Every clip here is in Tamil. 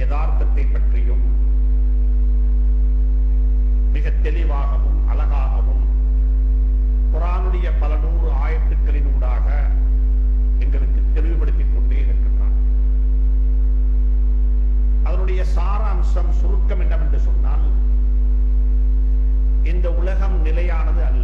யதார்த்தத்தை பற்றியும் மிக தெளிவாகவும் அழகாகவும் குரானுடைய பல நூறு ஆயத்துக்களின் ஊடாக எங்களுக்கு தெளிவுபடுத்திக் கொண்டே இருக்கின்றான் அதனுடைய சாராம்சம் சுருக்கம் என்னவென்று சொன்னால் இந்த உலகம் நிலையானது அல்ல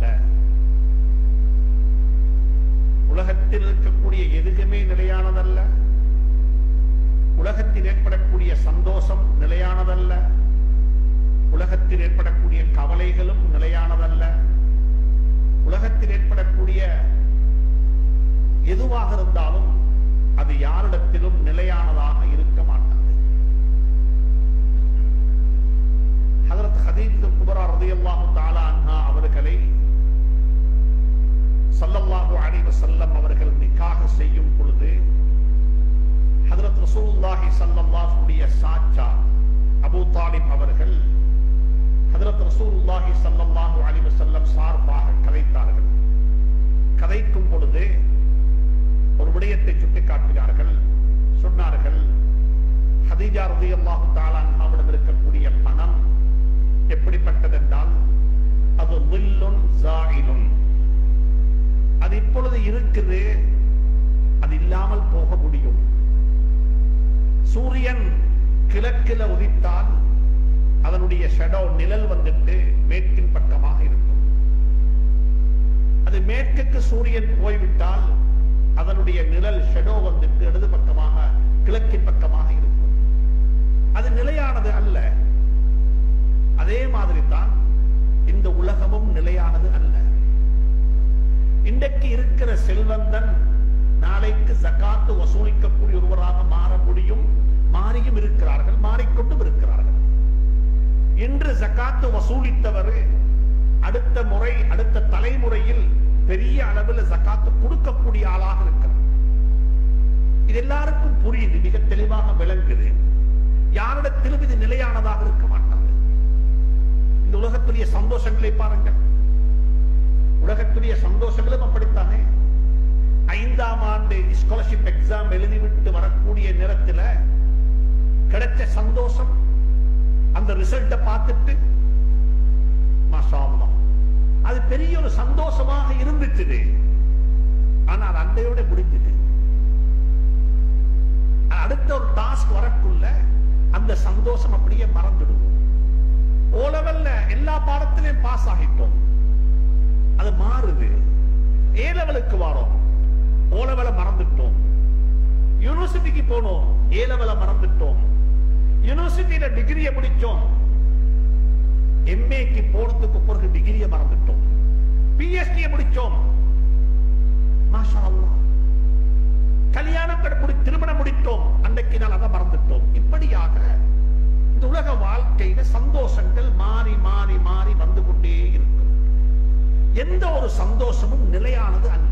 உலகத்தில் இருக்கக்கூடிய எதுவுமே நிலையானதல்ல உலகத்தில் ஏற்படக்கூடிய சந்தோஷம் நிலையானதல்ல உலகத்தில் ஏற்படக்கூடிய கவலைகளும் நிலையானதல்ல உலகத்தில் ஏற்படக்கூடிய எதுவாக இருந்தாலும் அது யாரிடத்திலும் நிலையானதாக இருக்க மாட்டாது ஹதரத் ஹதீத் குபரா ரதியல்லாஹு தஆலா அன்ஹா அவர்களை ஸல்லல்லாஹு அலைஹி வஸல்லம் அவர்கள் நிக்காஹ் செய்யும் பொழுது ஹதரத் ரசூலுல்லாஹி ஸல்லல்லாஹு அலைஹி சாச்சா அபூ தாலிப் அவர்கள் ஹதரத் ரசூலுல்லாஹி ஸல்லல்லாஹு அலைஹி வஸல்லம் சார்பாக கதைத்தார்கள் கதைக்கும் பொழுது ஒரு விடயத்தை சுட்டிக்காட்டினார்கள் சொன்னார்கள் ஹதீஜா ரலியல்லாஹு தஆலா அன்ஹாவிடம் இருக்கக்கூடிய பணம் எப்படிப்பட்டதென்றால் அது வில்லுன் ஜாயிலுன் அது இப்பொழுது இருக்குது அது இல்லாமல் போக முடியும் சூரியன் கிழக்கில உதித்தால் அதனுடைய ஷெடோ நிழல் வந்துட்டு மேற்கின் பக்கமாக இருக்கும் அது மேற்குக்கு சூரியன் போய்விட்டால் அதனுடைய நிழல் ஷெடோ வந்துட்டு இடது பக்கமாக கிழக்கின் பக்கமாக இருக்கும் அது நிலையானது அல்ல அதே மாதிரி தான் இந்த உலகமும் நிலையானது அல்ல இன்றைக்கு இருக்கிற செல்வந்தன் நாளைக்கு ஜகாத்து வசூலிக்கக்கூடிய ஒருவராக மாற முடியும் மாறியும் இருக்கிறார்கள் மாறிக்கொண்டும் இருக்கிறார்கள் இன்று ஜகாத்து வசூலித்தவர் அடுத்த முறை அடுத்த தலைமுறையில் பெரிய அளவில் ஜகாத்து கொடுக்கக்கூடிய ஆளாக இருக்கிறார் இது எல்லாருக்கும் புரியுது மிக தெளிவாக விளங்குது யாரிடத்திலும் இது நிலையானதாக இருக்க மாட்டாது இந்த உலகத்துடைய சந்தோஷங்களை பாருங்கள் உலகத்துடைய சந்தோஷங்களும் அப்படித்தானே ஐந்தாம் ஆண்டு ஸ்காலர்ஷிப் எக்ஸாம் எழுதிவிட்டு வரக்கூடிய நேரத்தில் கிடைச்ச சந்தோஷம் அந்த ரிசல்ட்டை பார்த்துட்டு மாஷா அல்லாஹ். அது பெரிய ஒரு சந்தோஷமாக இருந்துச்சு ஆனால் அண்டையோட முடிஞ்சது அடுத்த ஒரு டாஸ்க் வரக்குள்ள அந்த சந்தோஷம் அப்படியே மறந்துடுவோம் ஓ லெவல்ல எல்லா பாடத்திலையும் பாஸ் ஆகிட்டோம் அது மாறுது ஏ லெவலுக்கு வரோம் ஓ லெவல மறந்துட்டோம் யூனிவர்சிட்டிக்கு போனோம் ஏ லெவல மறந்துட்டோம் யூனிவர்சிட்டியில டிகிரியை முடிச்சோம் எம்ஏக்கு போனதுக்கு பிறகு டிகிரியை மறந்துட்டோம் பிஎஸ்டியை முடிச்சோம் மாஷா அல்லாஹ் கல்யாணம் கட- முடி- திருமணம் முடித்தோம் அன்றைக்கு நாள் அதை மறந்துட்டோம் இப்படியாக இந்த உலக வாழ்க்கையில சந்தோஷங்கள் மாறி மாறி மாறி வந்து கொண்டே இருக்கும் எந்த ஒரு சந்தோஷமும் நிலையானது அல்ல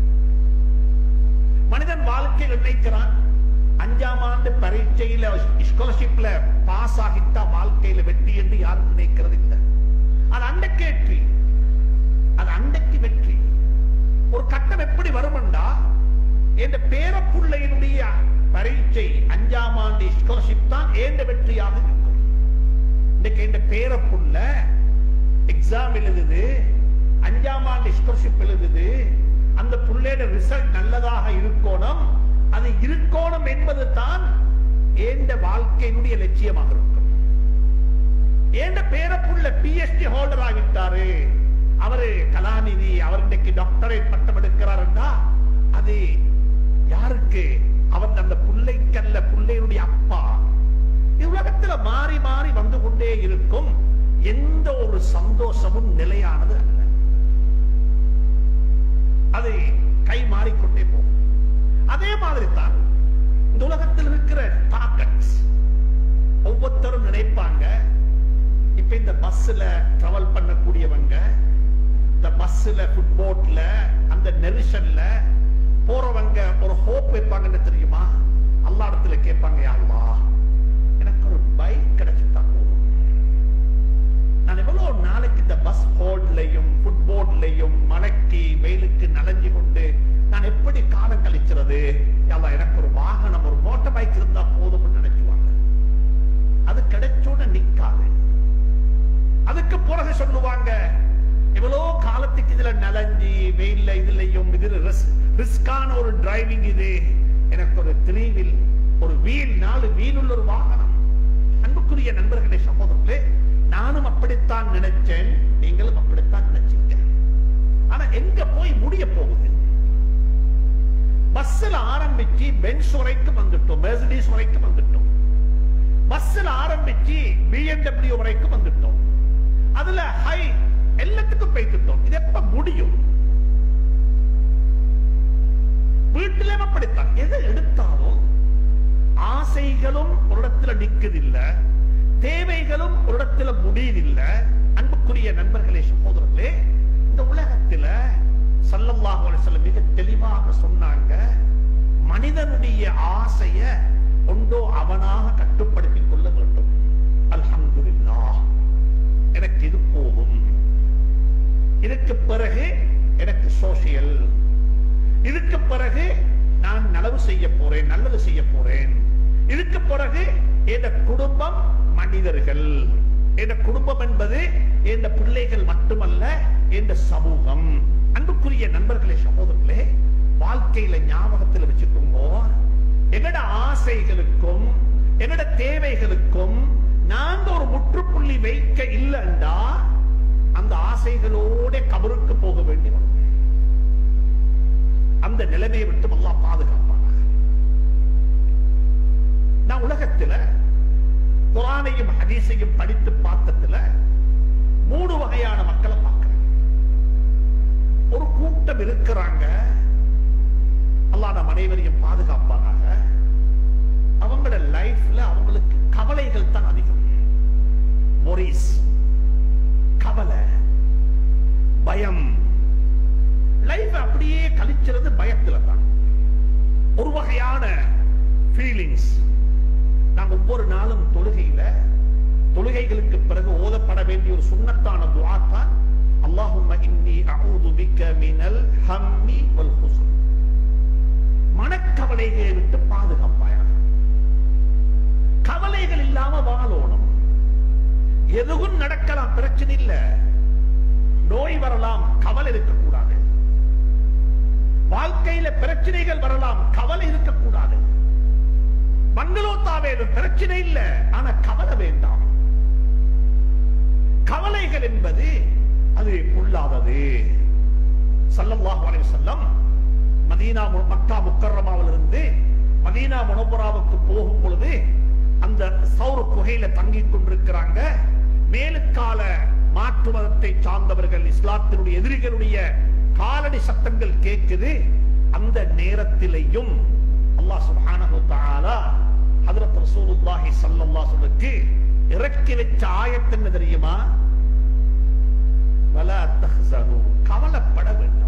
மனிதன் வாழ்க்கையில் நினைக்கிறான் அஞ்சாம் ஆண்டு பரீட்சையில ஸ்காலர்ஷிப்ல பாஸ் ஆகிட்டா வாழ்க்கையில வெற்றி என்று யாரும் நினைக்கிறது இல்லை அது அன்றைக்கு வெற்றி அது அன்றைக்கு வெற்றி ஒரு கட்டம் எப்படி வருமெண்டா என்ற பேரப்புள்ளையினுடைய பரீட்சை அஞ்சாம் ஆண்டு ஸ்காலர்ஷிப் தான் ஏந்த வெற்றியாக இருக்கும் இன்னைக்கு என்ற பேரப்புள்ள எக்ஸாம் எழுதுது அஞ்சாம் ஆண்டு ஸ்காலர்ஷிப் எழுதுது அந்த புள்ளையோட ரிசல்ட் நல்லதாக இருக்கணும் அது இருக்கணும் என்பது தான் ஏந்த வாழ்க்கையினுடைய லட்சியமாக இருக்கும் ஏண்ட பேரப்புள்ள பிஎஸ்டி ஹோல்டர் ஆகிட்டாரு அவரு கலாநிதி அவர் இன்னைக்கு டாக்டரேட் பட்டம் எடுக்கிறாருன்னா அது யாருக்கு அவன் அந்த புள்ளைக்கல்ல புள்ளையினுடைய அப்பா இது உலகத்துல மாறி மாறி வந்து கொண்டே இருக்கும் எந்த ஒரு சந்தோஷமும் நிலையானது அல்ல அது கை மாறிக்கொண்டே போகும் அதே மாதிரி தான் இந்த உலகத்தில் இருக்கிற டார்கெட்ஸ் ஒவ்வொருத்தரும் நினைப்பாங்க இப்ப இந்த பஸ்ல டிராவல் பண்ணக்கூடியவங்க இந்த பஸ்ல ஃபுட்போட்ல அந்த நெரிசல்ல போறவங்க ஒரு ஹோப் வைப்பாங்கன்னு தெரியுமா அல்லா இடத்துல கேட்பாங்க "யா அல்லாஹ் எனக்கு ஒரு பைக் கிடைச்சிட்டா போதும் நான் எவ்வளவு நாளைக்கு இந்த பஸ் ஹோல்ட்லையும் ஃபுட்போர்ட்லையும் மழைக்கு வெயிலுக்கு நனைஞ்சு கொண்டு நான் எப்படி காலம் கழிக்கிறது யா அல்லாஹ் எனக்கு ஒரு வாகனம் ஒரு மோட்டார் பைக் இருந்தா போதும்னு நினைச்சுவாங்க போகாது அதுக்கு பிறகு சொல்லுவாங்க எவ்வளோ காலத்துக்கு இதுல நலஞ்சி வெயில்ல இதுலயும் இது ரிஸ்கான ஒரு டிரைவிங் இது எனக்கு ஒரு த்ரீ வீல் ஒரு வீல் நாலு வீல் உள்ள ஒரு வாகனம் அன்புக்குரிய நண்பர்களே சகோதரர்களே நானும் அப்படித்தான் நினைச்சேன் நீங்களும் அப்படித்தான் நினைச்சீங்க ஆனா எங்க போய் முடிய போகுது பஸ்ல ஆரம்பிச்சு பென்ஸ் வரைக்கும் வந்துட்டோம் மெர்சிடிஸ் வரைக்கும் வந்துட்டோம் பஸ்ல ஆரம்பிச்சு பிஎன்டபிள்யூ வரைக்கும் வந்துட்டோம் அதுல ஹை எல்லாத்துக்கும் போய்த்துட்டோம் இது எப்ப முடியும் வீட்டிலே அப்படித்தான் எதை எடுத்தாலும் ஆசைகளும் ஒரு இடத்துல நிக்குதில்ல தேவைகளும் ஒரு இடத்துல முடியுதில்ல அன்புக்குரிய நண்பர்களே சகோதரர்களே இந்த உலகத்துல சல்லல்லாஹு அலைஹி வஸல்லம் மிக தெளிவாக சொன்னாங்க மனிதனுடைய ஆசைய ஒன்றோ அவனாக கட்டுப்படுத்திக் கொள்ள வேண்டும் அல்ஹம்துலில்லாஹ் எனக்கு இது போகும் இதுக்கு பிறகு எனக்கு சோசியல் இதுக்கு பிறகு நான் நலவு செய்ய போறேன் நல்லது செய்ய போறேன் இதுக்கு பிறகு என் குடும்பம் மனிதர்கள் என் குடும்பம் என்பது என் பிள்ளைகள் மட்டுமல்ல என் சமூகம் அன்புக்குரிய நண்பர்களே சகோதரர்களே வாழ்க்கையில ஞாபகத்தில் வச்சுக்கோங்க எங்கட ஆசைகளுக்கும் எங்கட தேவைகளுக்கும் நாங்க ஒரு முற்றுப்புள்ளி வைக்க இல்லைண்டா அந்த ஆசைகளோட கபருக்கு போக வேண்டி வரும் அந்த நிலைமையை விட்டு அல்லாஹ் பாதுகாப்பானாக நான் உலகத்துல குரானையும் ஹதீஸையும் படித்து பார்த்ததுல மூணு வகையான மக்களை பார்க்கிறேன் ஒரு கூட்டம் இருக்கிறாங்க அல்லாஹ் நம் அனைவரையும் பாதுகாப்பானாக அவங்களோட லைஃப்ல அவங்களுக்கு கவலைகள் தான் அதிகம் மொரிஸ் கவலை பயம் லைஃப் அப்படியே கழிக்கிறது பயத்துல தான் ஒரு வகையான ஃபீலிங்ஸ் நாங்க ஒவ்வொரு நாளும் தொழுகையில தொழுகைகளுக்கு பிறகு ஓதப்பட வேண்டிய ஒரு சுண்ணத்தான துஆ தான் அல்லாஹும்ம இன்னி அஊது பிக்க மினல் ஹம்மி வல் ஹுஸ்ன் மனக்கவலைகளை விட்டு பாதுகாப்பாயாக கவலைகள் இல்லாம வாழணும் எதுவும் நடக்கலாம் பிரச்சனை இல்ல நோய் வரலாம் கவலை இருக்கக்கூடாது வாழ்க்கையில பிரச்சனைகள் வரலாம் கவலை இருக்கக்கூடாது பங்களோத்தா வேணும் பிரச்சனை இல்ல ஆனா கவலை வேண்டாம் கவலைகள் என்பது அது பொல்லாதது சல்லல்லாஹு அலைஹி வஸல்லம் மதீனா மு- மக்கா முக்கர்ரமாவிலிருந்து மதீனா முனவராவுக்கு போகும் பொழுது அந்த சௌர குகையில தங்கிக் கொண்டிருக்கிறாங்க மேலுக்கால மாற்று மதத்தை சார்ந்தவர்கள் இஸ்லாத்தினுடைய எதிரிகளுடைய காலடி சத்தங்கள் கேட்குது அந்த நேரத்திலேயும் அல்லாஹ் சுப்ஹானஹு வ தஆலா ஹஜ்ரத் ரசூலுல்லாஹி ஸல்லல்லாஹு அலைஹி வஸல்லுக்கு இறக்கி வச்ச ஆயத்து என்ன தெரியுமா வலா தஹ்சனு கவலைப்பட வேண்டாம்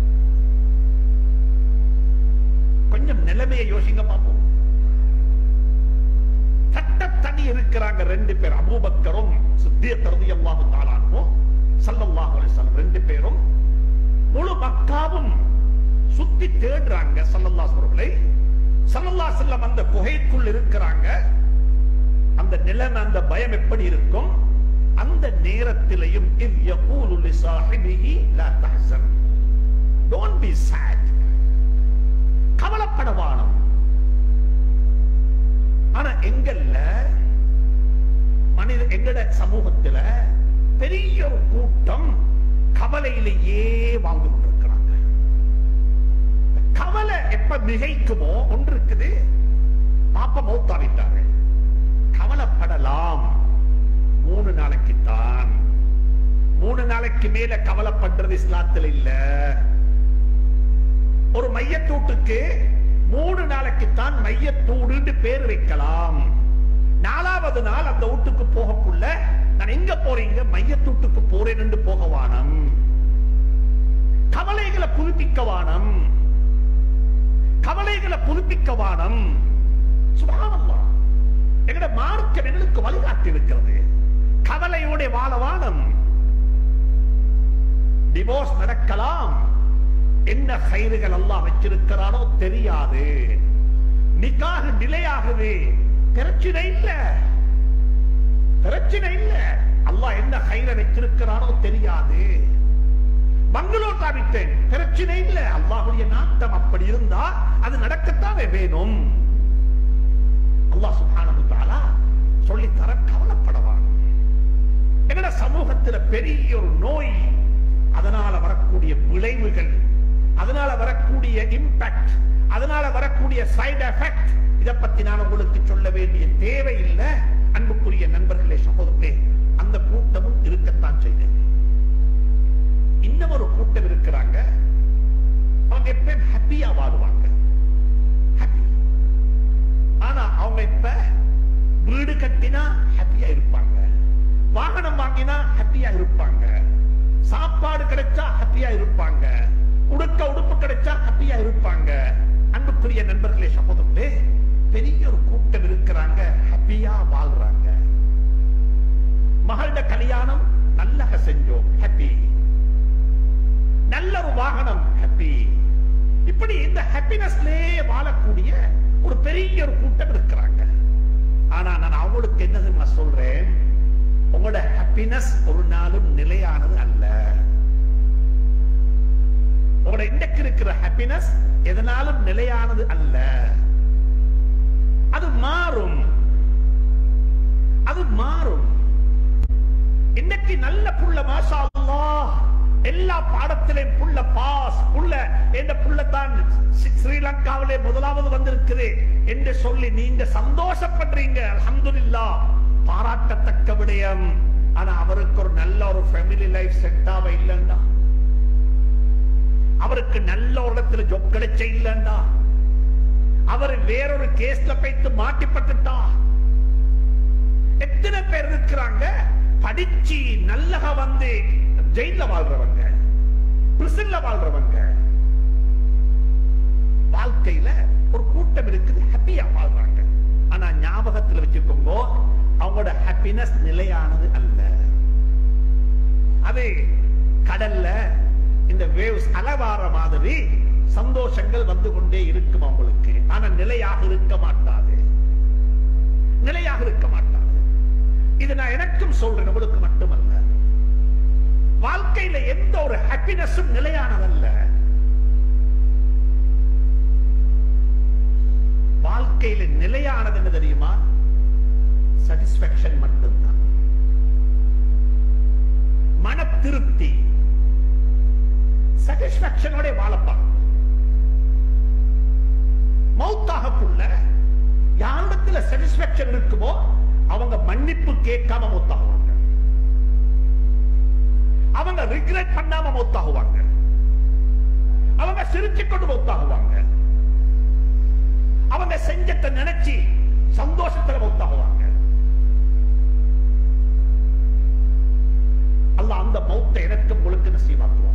கொஞ்சம் நிலைமையை யோசிங்க பார்ப்போம் சட்டத்தனி இருக்கிறாங்க ரெண்டு பேர் அபூபக்கரும் சித்தியத் ரலியல்லாஹு தஆலா அன்ஹும் ஸல்லல்லாஹு அலைஹி வஸல்லம் ரெண்டு பேரும் முழு மக்காவும் சுத்தி தேடுறாங்க ஸல்லல்லாஹு அலைஹி அவர்களை ஸல்லல்லாஹு அலைஹி வஸல்லம் அந்த குகைக்குள் இருக்கிறாங்க அந்த நிலைமை அந்த பயம் எப்படி இருக்கும் அந்த நேரத்திலையும் இவ் யகூலு லிசாஹிபிஹி லா தஹ்சன் டோன்ட் பி sad கவலைப்பட வானம் ஆனா எங்கல்ல மனித எங்கட சமூகத்துல பெரிய ஒரு கூட்டம் கவலையிலேயே வாழ்ந்து கொண்டிருக்கிறாங்க கவலை எப்ப மிகைக்குமோ ஒன்று இருக்குது பாப்ப மௌத்தாவிட்டாங்க கவலைப்படலாம் மூணு நாளைக்கு தான் மூணு நாளைக்கு மேல கவலைப்படுறது இஸ்லாத்தில் இல்ல ஒரு மையத்தூட்டுக்கு மூணு நாளைக்கு தான் மையத்தூடுன்னு பேர் வைக்கலாம் நாலாவது நாள் அந்த வீட்டுக்கு போகக்குள்ள நான் எங்க போறீங்க மையத்தூட்டுக்கு போறேன் என்று போக வானம் கவலைகளை புதுப்பிக்க வானம் கவலைகளை புதுப்பிக்க வானம் சுபாவல்லா எங்கட மார்க்கம் எங்களுக்கு வழிகாட்டி இருக்கிறது கவலையோட வாழ வானம் டிவோர்ஸ் நடக்கலாம் என்ன கயிறுகள் அல்லாஹ் வச்சிருக்கிறானோ தெரியாது நிக்காக டிலே ஆகுது பிரச்சனை இல்ல பிரச்சனை இல்ல அல்லாஹ் என்ன கையில வச்சிருக்கிறானோ தெரியாது பங்களோ தாவிட்டேன் பிரச்சனை இல்ல அல்லாஹ்வுடைய நாட்டம் அப்படி இருந்தா அது நடக்கத்தானே வேணும் அல்லாஹ் சுப்ஹானஹு தஆலா சொல்லி தர கவலைப்படவான் எங்கட சமூகத்துல பெரிய ஒரு நோய் அதனால வரக்கூடிய விளைவுகள் அதனால வரக்கூடிய இம்பாக்ட் அதனால வரக்கூடிய சைடு எஃபெக்ட் இத பத்தி நான் உங்களுக்கு சொல்ல வேண்டிய தேவை இல்லை அன்புக்குரிய நண்பர்களே சகோதரர்களே அந்த கூட்டமும் இருக்கத்தான் செய்தேன் இன்னும் ஒரு கூட்டம் இருக்கிறாங்க அவங்க எப்பயும் ஹாப்பியா வாழுவாங்க ஹாப்பி ஆனா அவங்க இப்ப வீடு கட்டினா ஹாப்பியா இருப்பாங்க வாகனம் வாங்கினா ஹாப்பியா இருப்பாங்க சாப்பாடு கிடைச்சா ஹாப்பியா இருப்பாங்க உடுக்க உடுப்பு கிடைச்சா ஹாப்பியா இருப்பாங்க அன்புக்குரிய நண்பர்களே சகோதரர்களே பெரிய ஒரு கூட்டம் இருக்கிறாங்க ஹாப்பியா வாழ்றாங்க மகளோட கல்யாணம் நல்லக செஞ்சோம் ஹாப்பி நல்ல ஒரு வாகனம் ஹாப்பி இப்படி இந்த ஹாப்பினஸ்லயே வாழக்கூடிய ஒரு பெரிய ஒரு கூட்டம் இருக்கிறாங்க ஆனா நான் அவங்களுக்கு என்ன தெரியுமா சொல்றேன் உங்களோட ஹாப்பினஸ் ஒரு நாளும் நிலையானது அல்ல உங்களோட இன்றைக்கு இருக்கிற ஹாப்பினஸ் எதனாலும் நிலையானது அல்ல அது மாறும் அது மாறும் இன்னைக்கு நல்ல புள்ள மாஷா அல்லாஹ் எல்லா பாடத்திலையும் புள்ள பாஸ் புள்ள என்ற புள்ள தான் ஸ்ரீ- ஸ்ரீலங்காவிலே முதலாவது வந்திருக்குது என்று சொல்லி நீங்க சந்தோஷப்படுறீங்க அல்ஹம்துலில்லாஹ் பாராட்டத்தக்க விடயம் ஆனா அவருக்கு ஒரு நல்ல ஒரு ஃபேமிலி லைஃப் செட் ஆக இல்லைண்டா அவருக்கு நல்ல ஒரு இடத்துல ஜொப் கிடைச்ச இல்லைண்டா அவர் வேறொரு கேஸ்ல போய்த்து மாட்டிப்பட்டுட்டா எத்தனை பேர் இருக்கிறாங்க படிச்சு நல்லக வந்து ஜெயில வாழ்றவங்க பிரிசன்ல வாழ்றவங்க வாழ்க்கையில ஒரு கூட்டம் இருக்குது ஹாப்பியா வாழ்றாங்க ஆனா ஞாபகத்துல வச்சுக்கோங்க அவங்களோட ஹாப்பினஸ் நிலையானது அல்ல அது கடல்ல இந்த வேவ்ஸ் அலவார மாதிரி சந்தோஷங்கள் வந்து கொண்டே இருக்கும் அவங்களுக்கு ஆனா நிலையாக இருக்க மாட்டாது நிலையாக இருக்க மாட்டாது இது நான் எனக்கும் சொல்றேன் உங்களுக்கு மட்டுமல்ல வாழ்க்கையில எந்த ஒரு ஹாப்பினஸும் நிலையானதல்ல வாழ்க்கையில நிலையானது என்ன தெரியுமா சாட்டிஸ்பாக்சன் மட்டும்தான் மன திருப்தி சாட்டிஸ்பாக்சனோட வாழப்பாங்க மௌத்தாகக்குள்ள யாரிடத்துல சாட்டிஸ்பாக்சன் இருக்குமோ அவங்க மன்னிப்பு கேட்காம மௌத்தாகுவாங்க அவங்க ரிக்ரெட் பண்ணாம மௌத்தாகுவாங்க அவங்க சிரிச்சு கொண்டு மௌத்தாகுவாங்க அவங்க செஞ்சத்தை நினைச்சு சந்தோஷத்துல மௌத்தாகுவாங்க அல்லாஹ் அந்த மௌத்தை எனக்கு உங்களுக்கு நசீவாக்குவாங்க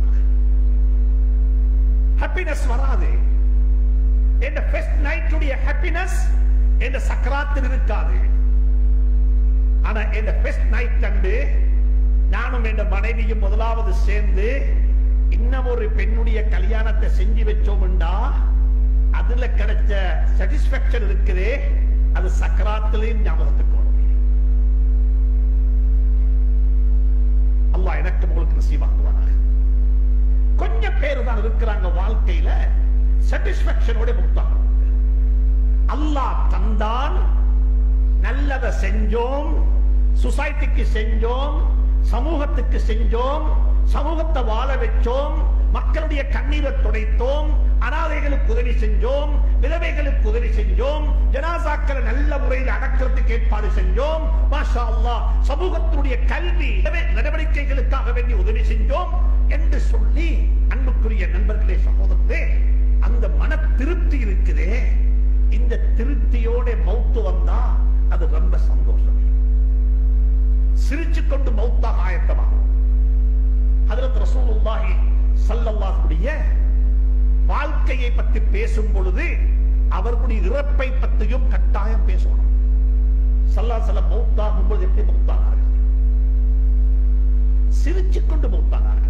ஹாப்பினஸ் வராது என்ற ஃபர்ஸ்ட் நைட்டுடைய ஹாப்பினஸ் என்ற சக்கராத்தில் இருக்காது ஆனா என்ற ஃபர்ஸ்ட் நைட் கண்டு நானும் என் மனைவியும் முதலாவது சேர்ந்து இன்னும் ஒரு பெண்ணுடைய கல்யாணத்தை செஞ்சு வச்சோம்டா அதுல கிடைச்ச சாட்டிஸ்பாக்சன் இருக்குதே அது சக்கராத்திலையும் ஞாபகத்துக்கு வரும் அல்லாஹ் எனக்கு உங்களுக்கு நசீவாக்குவானாக கொஞ்சம் பேர் தான் இருக்கிறாங்க வாழ்க்கையில சாட்டிஸ்பாக்சனோட முக்தாங்க அல்லாஹ் தந்தான் நல்லதை செஞ்சோம் சொசைட்டிக்கு செஞ்சோம் சமூகத்துக்கு செஞ்சோம் சமூகத்தை வாழ வச்சோம் மக்களுடைய கண்ணீரை துடைத்தோம் அனாதைகளுக்கு உதவி செஞ்சோம் விதவைகளுக்கு உதவி செஞ்சோம் ஜனாசாக்களை நல்ல முறையில் அடக்கிறதுக்கு ஏற்பாடு செஞ்சோம் மாஷா அல்லாஹ் சமூகத்தினுடைய கல்வி நடவடிக்கைகளுக்காக வேண்டி உதவி செஞ்சோம் என்று சொல்லி அன்புக்குரிய நண்பர்களே சகோதரர்களே அந்த மன திருப்தி இருக்குதே இந்த திருப்தியோட மௌத்து வந்தா அது ரொம்ப சந்தோஷம் சிரிச்சு கொண்டு மௌத்தாக ஆயத்தமாகும் ஹதரத் ரசூலுல்லாஹி ஸல்லல்லாஹுடைய வாழ்க்கையை பற்றி பேசும் பொழுது அவர்களுடைய இறப்பை பற்றியும் கட்டாயம் பேசணும் சல்லா சல மௌத்தாகும் போது எப்படி மௌத்தானார்கள் சிரிச்சு கொண்டு மௌத்தானார்கள்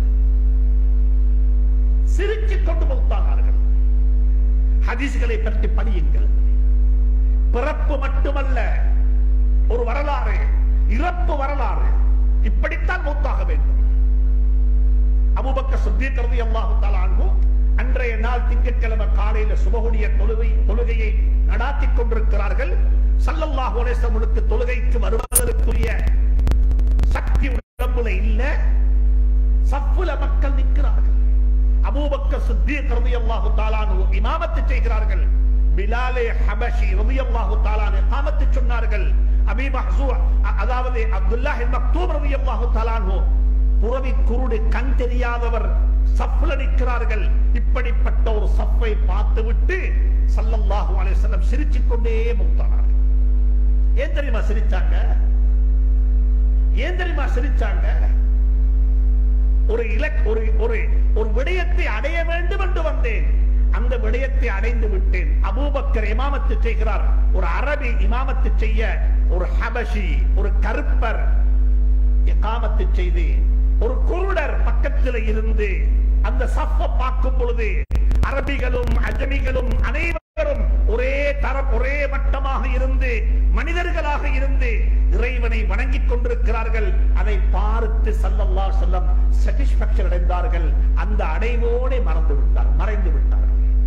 சிரிச்சு கொண்டு மௌத்தானார்கள் ஹதீஸ்களை பற்றி படியுங்கள் பிறப்பு மட்டுமல்ல ஒரு வரலாறு இறப்பு வரலாறு இப்படித்தான் மூத்தாக வேண்டும் அபூபக்கர் சித்திக் ரலியல்லாஹு தஆலா அன்ஹு அன்றைய நாள் திங்கட்கிழமை காலையில சுபகுடைய தொழுகை தொழுகையை நடாத்திக் கொண்டிருக்கிறார்கள் ஸல்லல்லாஹு அலைஹி வஸல்லமுக்கு தொழுகைக்கு வருவதற்குரிய சக்தி உடம்புல இல்ல சஃப்புல மக்கள் நிற்கிறார்கள் அபூபக்கர் சித்திக் ரலியல்லாஹு தஆலா அன்ஹு இமாமத்து செய்கிறார்கள் பிலாலே ஹபஷி ரலியல்லாஹு தஆலா அன்ஹு இகாமத்து சொன்னார்கள் அபீ மஹ்சூ அதாவது அப்துல்லாஹ் மக்தூம் ரலியல்லாஹு தஆலா அன்ஹு புறவி குருடு கண் தெரியாதவர் சஃப்ல நிற்கிறார்கள் இப்படிப்பட்ட ஒரு சஃப்பை பார்த்துவிட்டு ஸல்லல்லாஹு அலைஹி வஸல்லம் சிரிச்சுக் கொண்டே மூத்தானார்கள் ஏன் தெரியுமா சிரிச்சாங்க ஏன் தெரியுமா சிரிச்சாங்க ஒரு இலக் ஒரு ஒரு ஒரு விடயத்தை அடைய வேண்டும் என்று வந்தேன் அந்த விடயத்தை அடைந்து விட்டேன் அபூபக்கர் இமாமத்து செய்கிறார் ஒரு அரபி இமாமத்து செய்ய ஒரு ஹபஷி ஒரு கருப்பர் இகாமத்து செய்து ஒரு குருடர் பக்கத்தில் இருந்து அந்த சஃப பார்க்கும் பொழுது அரபிகளும் அஜமிகளும் அனைவரும் ஒரே தரம் ஒரே மட்டமாக இருந்து மனிதர்களாக இருந்து இறைவனை வணங்கிக் கொண்டிருக்கிறார்கள் அதை பார்த்து சல்லல்லா செல்லம் சாட்டிஸ்பாக்சன் அடைந்தார்கள் அந்த அடைவோடு மறந்து விட்டார் மறைந்து விட்டார்கள்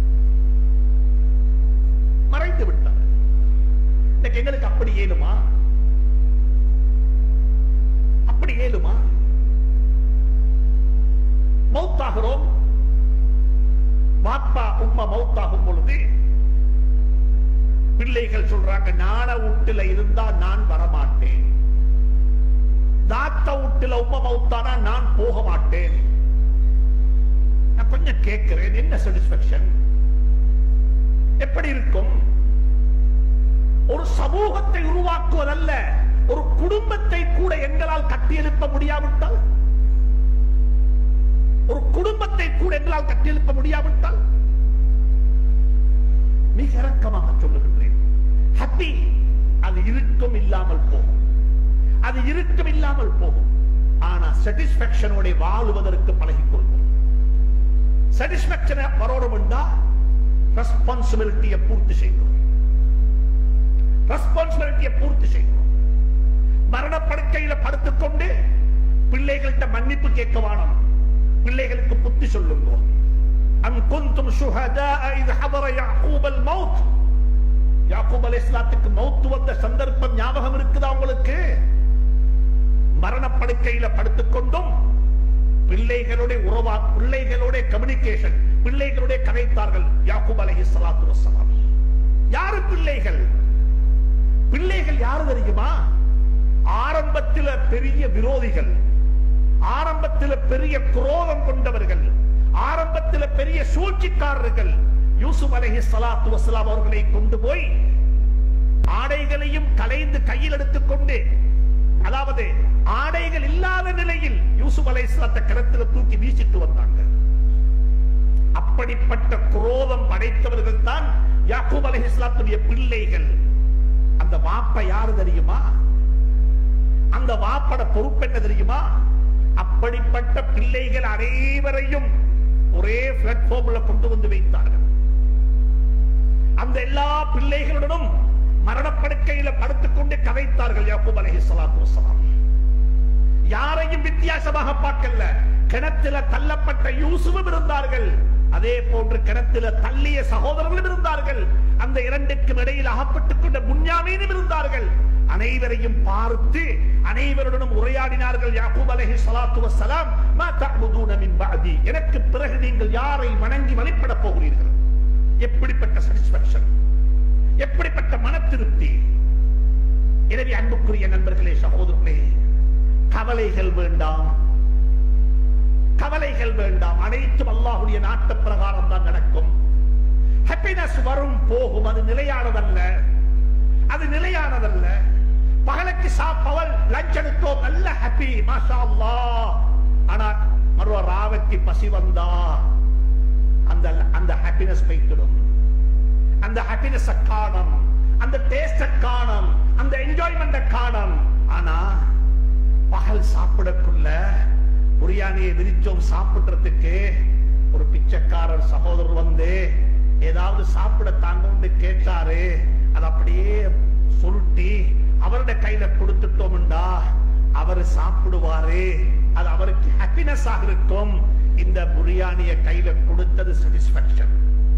மறைந்து விட்டார் இன்னைக்கு எங்களுக்கு அப்படி ஏழுமா அப்படி ஏழுமா மௌத்தாகிறோம் பாப்பா உம்மா மௌத்தாகும் பொழுது பிள்ளைகள் சொல்றாங்க நான வீட்டுல இருந்தா நான் வரமாட்டேன் தாத்த வீட்டுல உம்மா மௌத்தானா நான் போக மாட்டேன் நான் கொஞ்சம் கேட்கிறேன் என்ன சாட்டிஸ்பாக்சன் எப்படி இருக்கும் ஒரு சமூகத்தை உருவாக்குவதல்ல ஒரு குடும்பத்தை கூட எங்களால் கட்டியெழுப்ப முடியாவிட்டால் ஒரு குடும்பத்தை கூட எங்களால் கட்டியெழுப்ப முடியாவிட்டால் மிக இறக்கமாக சொல்லுகின்றேன் ஹப்பி அது இருக்கும் இல்லாமல் போகும் அது இருக்கும் இல்லாமல் போகும் ஆனா சாட்டிஸ்பாக்சனோட வாழுவதற்கு பழகிக் கொள்வோம் சாட்டிஸ்பாக்சன் வரணும்னா ரெஸ்பான்சிபிலிட்டியை பூர்த்தி செய்யணும் ரெஸ்பான்சிபிலிட்டியை பூர்த்தி செய்யணும் மரணப்படுக்கையில படுத்துக்கொண்டு பிள்ளைகள்கிட்ட மன்னிப்பு கேட்க வேணும் பிள்ளைகளுக்கு புத்தி சொல்லுங்க அம் குந்தும் சுஹதாஅ இத் ஹதர யாக்கூப் அல் மௌத் யாக்கூப் அலைஹிஸ்ஸலாத்துக்கு மௌத் வந்த சந்தர்ப்பம் ஞாபகம் இருக்குதா உங்களுக்கு மரணப்படுக்கையில படுத்துக்கொண்டும் பிள்ளைகளுடைய உறவா பிள்ளைகளுடைய கம்யூனிகேஷன் பிள்ளைகளுடைய கதைத்தார்கள் யாக்கூப் அலைஹிஸ்ஸலாத்து வஸ்ஸலாம் யாரு பிள்ளைகள் பிள்ளைகள் யாரு தெரியுமா ஆரம்பத்தில் பெரிய விரோதிகள் ஆரம்பத்தில் பெரிய குரோதம் கொண்டவர்கள் ஆரம்பத்தில் பெரிய சூழ்ச்சிக்காரர்கள் யூசுப் அலைஹி ஸலாத்து வஸலாம் அவர்களை கொண்டு போய் ஆடைகளையும் கலைந்து கையில் எடுத்துக்கொண்டு அதாவது ஆடைகள் இல்லாத நிலையில் யூசுப் அலைஹிஸ்ஸலாத்தை கிணத்துல தூக்கி வீசிட்டு வந்தாங்க அப்படிப்பட்ட குரோதம் படைத்தவர்கள் தான் யாக்கூப் அலைஹிஸ்ஸலாத்துடைய பிள்ளைகள் அந்த வாப்ப யாரு தெரியுமா அந்த வாப்பட பொறுப்பு என்ன தெரியுமா அப்படிப்பட்ட பிள்ளைகள் அனைவரையும் ஒரே பிளாட்ஃபார்ம்ல கொண்டு வந்து வைத்தார்கள் அந்த எல்லா பிள்ளைகளுடனும் மரணப்படுக்கையில படுத்துக்கொண்டு கதைத்தார்கள் யாக்கூப் அலைஹிஸ்ஸலாத்து வஸலாம் யாரையும் வித்தியாசமாக பார்க்கல கிணத்துல தள்ளப்பட்ட யூசுஃபும் இருந்தார்கள் அதே போன்று கிணத்துல தள்ளிய சகோதரர்களும் இருந்தார்கள் அந்த இரண்டுக்கும் இடையில் அகப்பட்டுக் கொண்ட முன்யாமீனும் இருந்தார்கள் அனைவரையும் பார்த்து அனைவருடனும் உரையாடினார்கள் யாக்கூப் அலைஹி ஸலாத்து வஸ்ஸலாம் மா தஅபுதூன மின் பஅதி எனக்கு பிறகு நீங்கள் யாரை வணங்கி வழிபட போகிறீர்கள் எப்படிப்பட்ட சாட்டிஸ்பாக்சன் எப்படிப்பட்ட மன திருப்தி எனவே அன்புக்குரிய நண்பர்களே சகோதரர்களே கவலைகள் வேண்டாம் கவலைகள் வேண்டாம் அனைத்தும் அல்லாஹ்வுடைய நாட்டு பிரகாரம் தான் நடக்கும் ஹாப்பினஸ் வரும் போகும் அது நிலையானதல்ல அது நிலையானதல்ல பகலுக்கு சாப்பவள் லஞ்ச் எடுத்தோம் நல்ல ஹாப்பி மாஷா அல்லாஹ் ஆனா மறுவ ராவத்தி பசி வந்தா அந்த அந்த ஹாப்பினஸ் போய்த்திடும் அந்த ஹாப்பினஸ் காணும் அந்த டேஸ்ட காணும் அந்த என்ஜாய்மெண்ட் காணும் ஆனா பகல் சாப்பிடக்குள்ள பிரியாணியை விரிச்சோம் சாப்பிடுறதுக்கு ஒரு பிச்சைக்காரர் சகோதரர் வந்து ஏதாவது சாப்பிட தாங்கன்னு கேட்டாரு அது அப்படியே சுருட்டி அவருடைய கையில கொடுத்துட்டோம்டா அவர் சாப்பிடுவாரு அது அவருக்கு ஹாப்பினஸ் ஆக இருக்கும் இந்த பிரியாணிய கையில கொடுத்தது சாட்டிஸ்பாக்சன்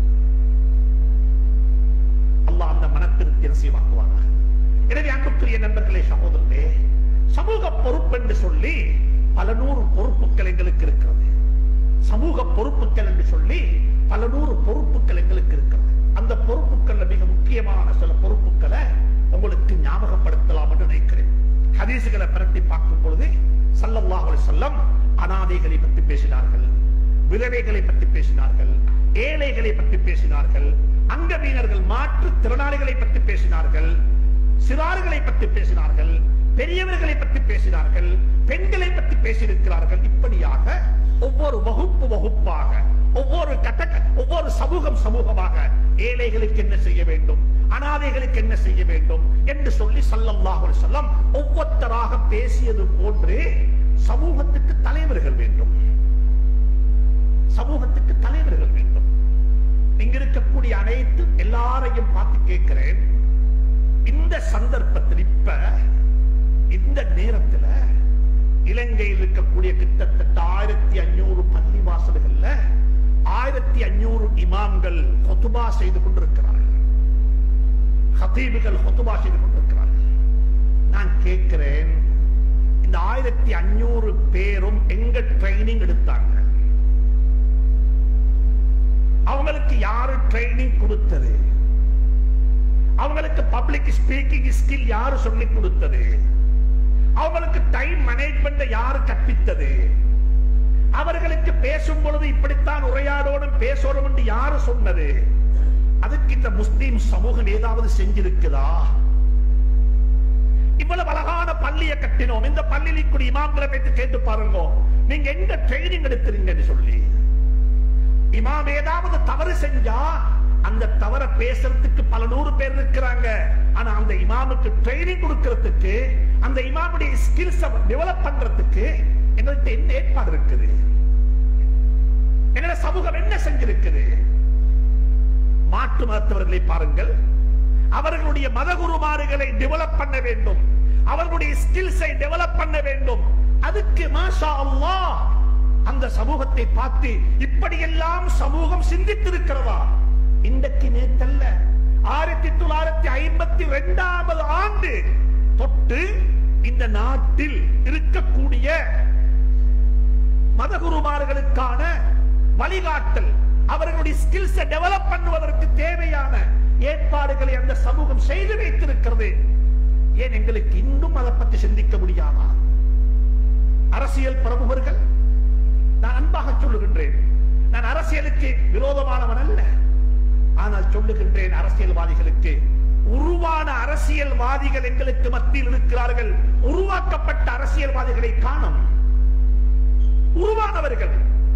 அல்லாஹ் அந்த மனத்திற்கு நசீவாக்குவாராக எனவே அன்புக்குரிய நண்பர்களே சகோதரர்களே சமூக பொறுப்பு என்று சொல்லி பல நூறு பொறுப்புகள் எங்களுக்கு இருக்கிறது சமூக பொறுப்புகள் என்று சொல்லி பல நூறு பொறுப்புகள் எங்களுக்கு இருக்கிறது அந்த பொறுப்புகள்ல மிக முக்கியமான சில பொறுப்புகளை உங்களுக்கு ஞாபகப்படுத்தலாம் என்று நினைக்கிறேன் ஹதீசுகளை பரட்டி பார்க்கும் பொழுது சல்லல்லாஹு அலைஹி வஸல்லம் அனாதைகளை பற்றி பேசினார்கள் விதவைகளை பற்றி பேசினார்கள் ஏழைகளை பற்றி பேசினார்கள் அங்கவீனர்கள் மாற்றுத் திறனாளிகளை பற்றி பேசினார்கள் சிறார்களை பற்றி பேசினார்கள் பெரியவர்களை பற்றி பேசினார்கள் பெண்களை பற்றி பேசியிருக்கிறார்கள் இப்படியாக ஒவ்வொரு வகுப்பு வகுப்பாக ஒவ்வொரு கட்ட ஒவ்வொரு சமூகம் சமூகமாக ஏழைகளுக்கு என்ன செய்ய வேண்டும் அனாதைகளுக்கு என்ன செய்ய வேண்டும் என்று சொல்லி சல்லல்லாஹு அலைஹி வஸல்லம் ஒவ்வொருத்தராக பேசியது போன்று சமூகத்துக்கு தலைவர்கள் வேண்டும் சமூகத்துக்கு தலைவர்கள் வேண்டும் இங்க இருக்கக்கூடிய அனைத்து எல்லாரையும் பார்த்து கேட்கிறேன் இந்த சந்தர்ப்பத்தில் இப்ப இந்த நேரத்துல இலங்கையில் இருக்கக்கூடிய கிட்டத்தட்ட ஆயிரத்தி அஞ்சூறு பள்ளி வாசல்கள்ல ஆயிரத்தி அஞ்சூறு இமாம்கள் ஹொத்துபா செய்து கொண்டிருக்கிறார்கள் ஹதீபுகள் ஹொத்துபா செய்து கொண்டிருக்கிறார்கள் நான் கேட்கிறேன் இந்த ஆயிரத்தி அஞ்சூறு பேரும் எங்க ட்ரைனிங் எடுத்தாங்க அவங்களுக்கு யாரு ட்ரைனிங் கொடுத்தது அவங்களுக்கு பப்ளிக் ஸ்பீக்கிங் ஸ்கில் யாரு சொல்லி கொடுத்தது அவங்களுக்கு டைம் மேனேஜ்மெண்ட் யாரு கற்பித்தது அவர்களுக்கு பேசும் பொழுது இப்படித்தான் உரையாடணும் பேசணும் என்று யாரு சொன்னது அதுக்கு இந்த முஸ்லீம் சமூகம் ஏதாவது செஞ்சிருக்குதா இவ்வளவு அழகான பள்ளியை கட்டினோம் இந்த பள்ளியில் கூடிய இமாம்களை பற்றி கேட்டு பாருங்க நீங்க எங்க ட்ரைனிங் எடுத்துறீங்கன்னு சொல்லி இமாம் ஏதாவது தவறு செஞ்சா அந்த தவற பேசுறதுக்கு பல நூறு பேர் இருக்கிறாங்க ஆனா அந்த இமாமுக்கு ட்ரைனிங் கொடுக்கிறதுக்கு அந்த இமாமுடைய ஸ்கில்ஸ் டெவலப் பண்றதுக்கு எங்கள்கிட்ட என்ன ஏற்பாடு இருக்குது எங்களோட சமூகம் என்ன செஞ்சிருக்குது மாற்று மதத்தவர்களை பாருங்கள் அவர்களுடைய மதகுருமார்களை டெவலப் பண்ண வேண்டும் அவர்களுடைய ஸ்கில்ஸை டெவலப் பண்ண வேண்டும் அதுக்கு மாஷா அல்லாஹ் அந்த சமூகத்தை பார்த்து இப்படியெல்லாம் சமூகம் சிந்தித்திருக்கிறதா இன்றைக்கு நேத்தல்ல ஆயிரத்தி தொள்ளாயிரத்தி ஐம்பத்தி இரண்டாவது ஆண்டு தொட்டு இந்த நாட்டில் இருக்கக்கூடிய மதகுருமார்களுக்கான வழிகாட்டல் அவர்களுடைய ஸ்கில்ஸை டெவலப் பண்ணுவதற்கு தேவையான ஏற்பாடுகளை அந்த சமூகம் செய்து வைத்திருக்கிறது ஏன் எங்களுக்கு இன்னும் அதை பற்றி சிந்திக்க முடியாதா அரசியல் பிரமுகர்கள் நான் அன்பாக சொல்லுகின்றேன் நான் அரசியலுக்கு விரோதமானவன் அல்ல ஆனால் சொல்லுகின்றேன் அரசியல்வாதிகளுக்கு உருவான அரசியல்வாதிகள் எங்களுக்கு மத்தியில் இருக்கிறார்கள் உருவாக்கப்பட்ட அரசியல்வாதிகளை காணும் உருவானவர்கள்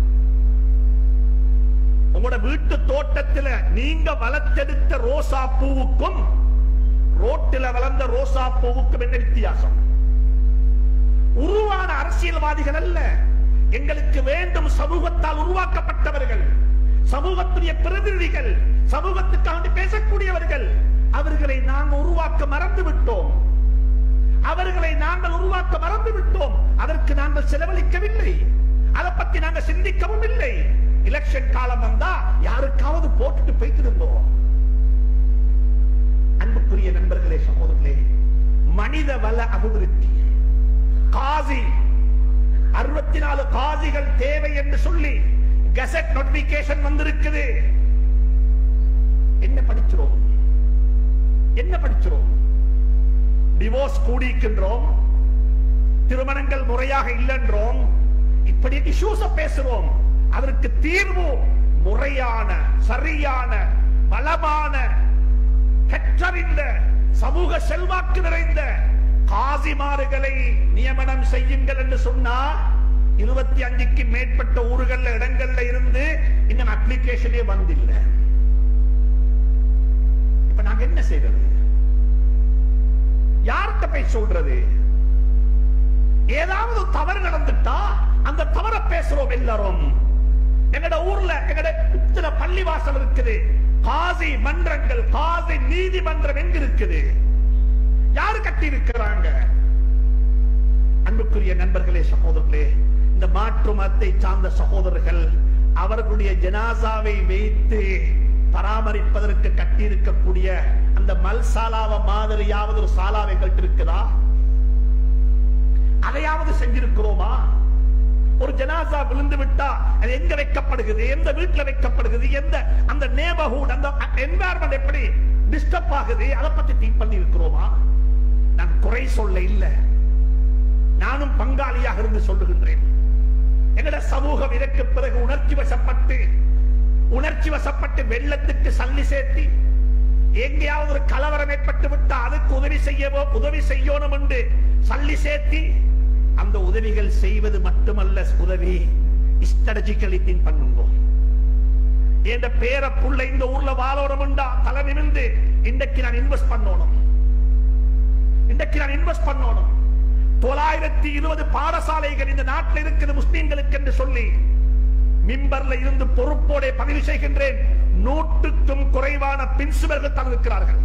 உங்களோட வீட்டு தோட்டத்துல நீங்க வளர்த்தெடுத்த ரோசா பூவுக்கும் ரோட்டில வளர்ந்த ரோசா பூவுக்கும் என்ன வித்தியாசம் உருவான அரசியல்வாதிகள் அல்ல எங்களுக்கு வேண்டும் சமூகத்தால் உருவாக்கப்பட்டவர்கள் சமூகத்துடைய பிரதிநிதிகள் சமூகத்துக்காக பேசக்கூடியவர்கள் அவர்களை நாங்கள் உருவாக்க மறந்து விட்டோம் அவர்களை நாங்கள் உருவாக்க மறந்து விட்டோம் அதற்கு நாங்கள் செலவழிக்கவில்லை அதை பத்தி நாங்கள் சிந்திக்கவும் இல்லை எலெக்ஷன் காலம் வந்தா யாருக்காவது போட்டுட்டு போய்த்திருந்தோம் அன்புக்குரிய நண்பர்களே சகோதரர்களே மனித வள அபிவிருத்தி காசி அறுபத்தி நாலு காசிகள் தேவை என்று சொல்லி கெசட் நோட்டிபிகேஷன் வந்திருக்குது என்ன படிக்கிறோம் என்ன படிக்கிறோம் டிவோர்ஸ் கூடிக்கின்றோம் திருமணங்கள் முறையாக இல்லைன்றோம் இப்படி இஷ்யூஸ பேசுறோம் அதற்கு தீர்வு முறையான சரியான பலமான கற்றறிந்த சமூக செல்வாக்கு நிறைந்த காசிமாறுகளை நியமனம் செய்யுங்கள் என்று சொன்னா இருபத்தி அஞ்சுக்கு மேற்பட்ட ஊர்கள்ல இடங்கள்ல இருந்து இன்னும் அப்ளிகேஷனே வந்தில்லை இப்ப நாங்க என்ன செய்யறது யார்கிட்ட போய் சொல்றது ஏதாவது தவறு நடந்துட்டா அந்த தவற பேசுறோம் எல்லாரும் எங்கட ஊர்ல எங்கட இத்தனை பள்ளிவாசல் இருக்குது காசி மன்றங்கள் காசி நீதிமன்றம் எங்க இருக்குது யாரு கட்டி இருக்கிறாங்க அன்புக்குரிய நண்பர்களே சகோதரர்களே இந்த மாற்று மதத்தை சார்ந்த சகோதரர்கள் அவர்களுடைய ஜனாசாவை வைத்து பராமரிப்பதற்கு கட்டியிருக்கக்கூடிய அந்த மல் சாலாவ மாதிரியாவது ஒரு சாலாவை எங்கள்கிட்ட இருக்குதா அதையாவது செஞ்சிருக்கிறோமா ஒரு ஜனாசா விழுந்து விட்டா அது எங்க வைக்கப்படுகிறது எந்த வீட்டுல வைக்கப்படுகிறது எந்த அந்த நேபர்ஹுட் அந்த என்வாரன்மெண்ட் எப்படி டிஸ்டர்ப் ஆகுது அதை பத்தி திங்க் பண்ணி இருக்கிறோமா நான் குறை சொல்ல இல்ல நானும் பங்காளியாக இருந்து சொல்லுகின்றேன் எங்கட சமூகம் இதற்கு பிறகு உணர்ச்சி வசப்பட்டு உணர்ச்சி வசப்பட்டு வெள்ளத்துக்கு சல்லி சேர்த்தி எங்கேயாவது ஒரு கலவரம் ஏற்பட்டு விட்டா அதுக்கு உதவி செய்யவோ உதவி செய்யணும் என்று சல்லி சேர்த்தி அந்த உதவிகள் செய்வது மட்டுமல்ல உதவி ஸ்ட்ராட்டஜிக்கலி திங்க் பண்ணுங்க என்ற பேர புள்ள இந்த ஊர்ல வாழணும்டா தலை நிமிர்ந்து இன்றைக்கு நான் இன்வெஸ்ட் பண்ணணும் இன்றைக்கு நான் இன்வெஸ்ட் பண்ணணும் தொள்ளாயிரத்தி இருபது பாடசாலைகள் இந்த நாட்டில் இருக்கிற முஸ்லீம்களுக்கு என்று சொல்லி மிம்பர்ல இருந்து பொறுப்போட பதிவு செய்கின்றேன் நூற்றுக்கும் குறைவான பிரின்சிபல்கள் தான் இருக்கிறார்கள்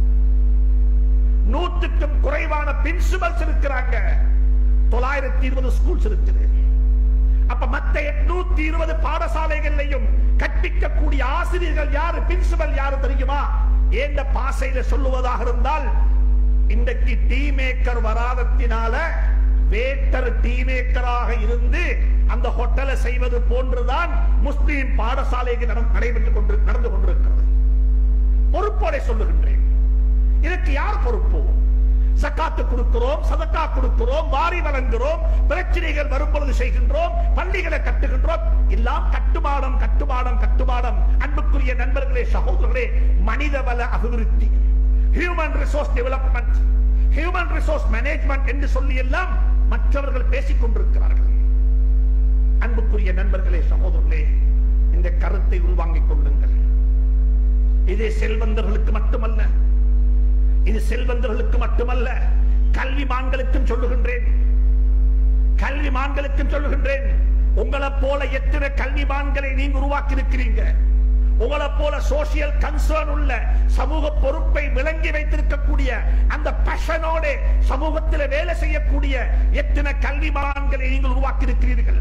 நூற்றுக்கும் குறைவான பிரின்சிபல்ஸ் இருக்கிறாங்க தொள்ளாயிரத்தி இருபது ஸ்கூல்ஸ் இருக்குது அப்ப மத்த எட்நூத்தி இருபது பாடசாலைகள்லையும் கற்பிக்கக்கூடிய ஆசிரியர்கள் யாரு பிரின்சிபல் யாரு தெரியுமா ஏந்த பாசையில சொல்லுவதாக இருந்தால் இன்றைக்கு டீ மேக்கர் வராதத்தினால வேட்டர் டீ மேக்கராக இருந்து அந்த ஹோட்டலை செய்வது போன்றுதான் முஸ்லீம் பாடசாலைக்கு நடந்து- நடைபெற்றுக் கொண்டு நடந்து கொண்டிருக்கிறது பொறுப்போட சொல்லுகின்றேன் இதற்கு யார் பொறுப்பு சக்காத்து கொடுக்கிறோம் சதக்கா கொடுக்கிறோம் வாரி வழங்குகிறோம் பிரச்சனைகள் வரும் பொழுது செய்கின்றோம் பள்ளிகளை கட்டுகின்றோம் எல்லாம் கட்டுமானம் கட்டுமானம் கட்டுமானம் அன்புக்குரிய நண்பர்களே சகோதரர்களே மனிதவள அபிவிருத்தி human resource development human resource management என்று சொல்லி எல்லாம் மற்றவர்கள் பேசிக் கொண்டிருக்கிறார்கள் அன்புக்குரிய நண்பர்களே சகோதரர்களே இந்த கருத்தை உள்வாங்கிக் கொள்ளுங்கள் இது செல்வந்தர்களுக்கு மட்டுமல்ல இது செல்வந்தர்களுக்கு மட்டுமல்ல கல்விமான்களுக்கும் சொல்லுகின்றேன் கல்விமான்களுக்கும் சொல்லுகின்றேன் உங்களை போல எத்தனை கல்விமான்களை நீங்க உருவாக்கி இருக்கிறீங்க உங்களை போல சோசியல் கன்சர்ன் உள்ள சமூக பொறுப்பை விளங்கி வைத்திருக்கக்கூடிய அந்த பஷனோட சமூகத்தில் வேலை செய்யக்கூடிய எத்தனை கல்விமான்களை நீங்கள் உருவாக்கி இருக்கிறீர்கள்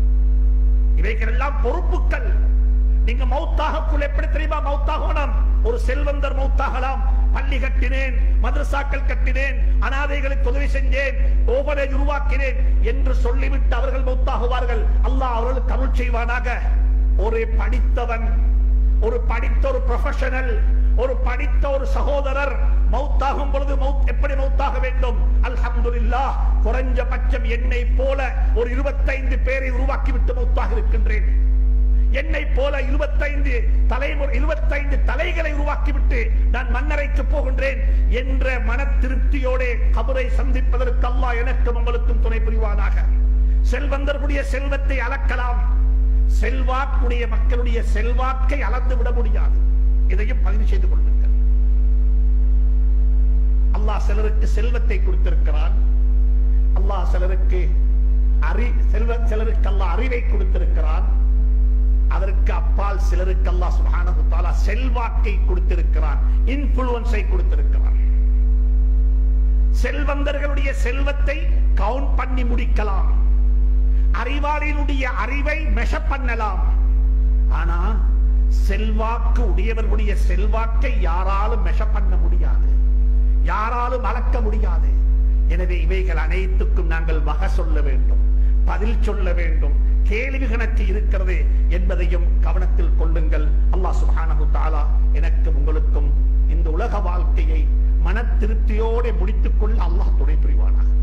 இவைகள் எல்லாம் பொறுப்புகள் நீங்க மௌத்தாகக்குள் எப்படி தெரியுமா மௌத்தாகணும் ஒரு செல்வந்தர் மௌத்தாகலாம் பள்ளி கட்டினேன் மதரசாக்கள் கட்டினேன் அனாதைகளுக்கு உதவி செஞ்சேன் ஓவரேஜ் உருவாக்கினேன் என்று சொல்லிவிட்டு அவர்கள் மௌத்தாகுவார்கள் அல்லாஹ் அவர்களுக்கு அருள் செய்வானாக ஒரு படித்தவன் ஒரு படித்த ஒரு ப்ரொஃபஷனல் ஒரு படித்த ஒரு சகோதரர் மௌத்தாகும் பொழுது மௌத் எப்படி மௌத்தாக வேண்டும் அல்ஹம்துலில்லாஹ் குறைஞ்சபட்சம் என்னை போல ஒரு இருபத்தைந்து பேரை உருவாக்கி விட்டு மௌத்தாக இருக்கின்றேன் என்னை போல இருபத்தைந்து தலைமுறை இருபத்தைந்து தலைகளை உருவாக்கிவிட்டு நான் மன்னரைக்கு போகின்றேன் என்ற மன திருப்தியோட கபரை சந்திப்பதற்கு அல்லாஹ் எனக்கும் உங்களுக்கும் துணை புரிவானாக செல்வந்தர்களுடைய செல்வத்தை அளக்கலாம் செல்வாக்குடைய மக்களுடைய செல்வாக்கை அளந்து விட முடியாது இதையும் பதிவு செய்து கொள்ளுங்கள் அல்லாஹ் சிலருக்கு செல்வத்தை கொடுத்திருக்கிறான் அல்லாஹ் சிலருக்கு அறி செல்வ சிலருக்கு அல்லாஹ் அறிவை கொடுத்திருக்கிறான் அதற்கு அப்பால் சிலருக்கு அல்லாஹ் சுப்ஹானஹு தஆலா செல்வாக்கை கொடுத்திருக்கிறான் இன்ஃப்ளூயன்ஸை கொடுத்திருக்கிறான் செல்வந்தர்களுடைய செல்வத்தை கவுண்ட் பண்ணி முடிக்கலாம் அறிவாளியினுடைய அறிவை மெஷ பண்ணலாம் ஆனா செல்வாக்கு உடையவர்களுடைய செல்வாக்கை யாராலும் மெஷ பண்ண முடியாது யாராலும் அளக்க முடியாது எனவே இவைகள் அனைத்துக்கும் நாங்கள் வகை சொல்ல வேண்டும் பதில் சொல்ல வேண்டும் கேள்வி கணக்கு இருக்கிறது என்பதையும் கவனத்தில் கொள்ளுங்கள் அல்லாஹ் சுப்ஹானஹு தஆலா எனக்கும் உங்களுக்கும் இந்த உலக வாழ்க்கையை மன திருப்தியோடு முடித்துக் கொள்ள அல்லாஹ் துணை புரிவானாக